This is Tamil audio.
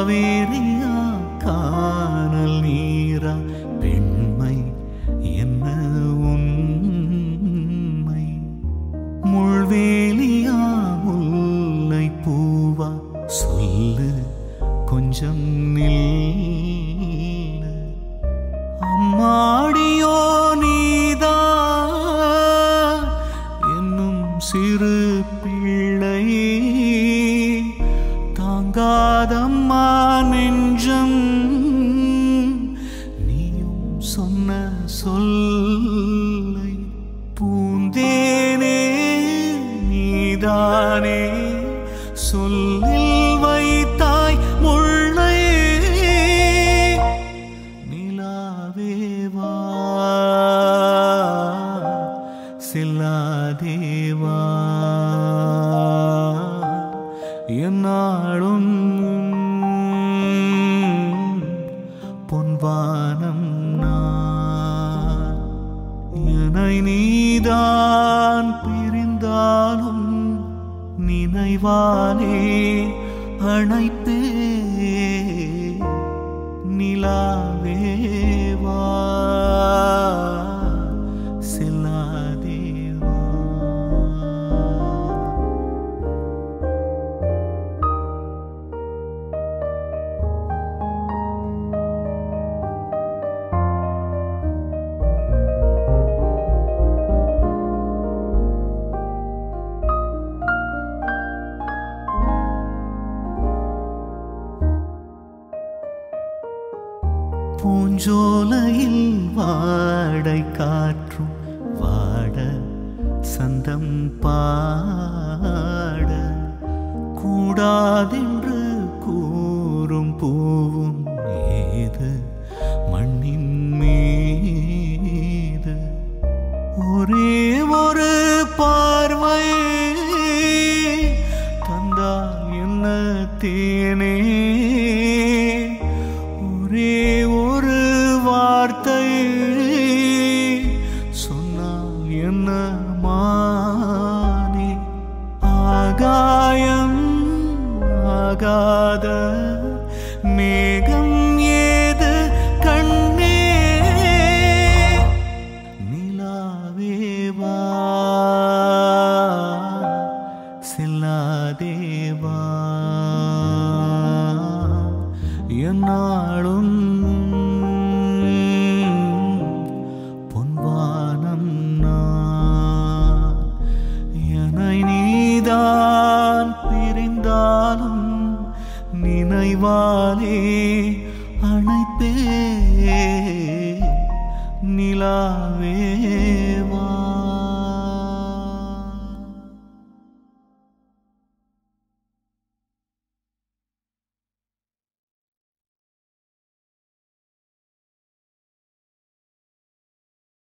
காவேரியா காணல் நீரா பெண்மை என்ன உண்மை முள்வேலியா முல்லை பூவா சொல்லு கொஞ்சம் நில்லு அம்மாடியோ நீதா என்னும் சிறு பிள்ளை தாங்காதம்மா நெஞ்சம் நீயும் சொன்ன சொல்லை பூந்தேனே நீதானே சொல்லில் வைத்தாய் முள்ளை நிலாவேவா செல்லாதேவா என்னாலும் பொன்வானம் நான் என்னை நீதான் பிரிந்தாலும் நினைவானே அணைப்பே நிலாவேவா செல்லாதேவா பூஞ்சோலையில் வாடை காற்றும் வாட சந்தம் பாட கூடாதென்று கூறும் பூவும் ஏது மண்ணின் மீது ஒரே ஒரு பார்வை தந்தால் என்ன தேனே ஒரே ஒரு வார்த்தை சொன்னால் என்ன மானே ஆகாயம் ஆகாத மேகம் ஏது கண்ணே நிலாவேவா செல்லாதேவா என்னாலும் பொன்வானம் நான் என்னை நீதான் பிரிந்தாலும் நினைவாலே அணைப்பே நிலாவேவா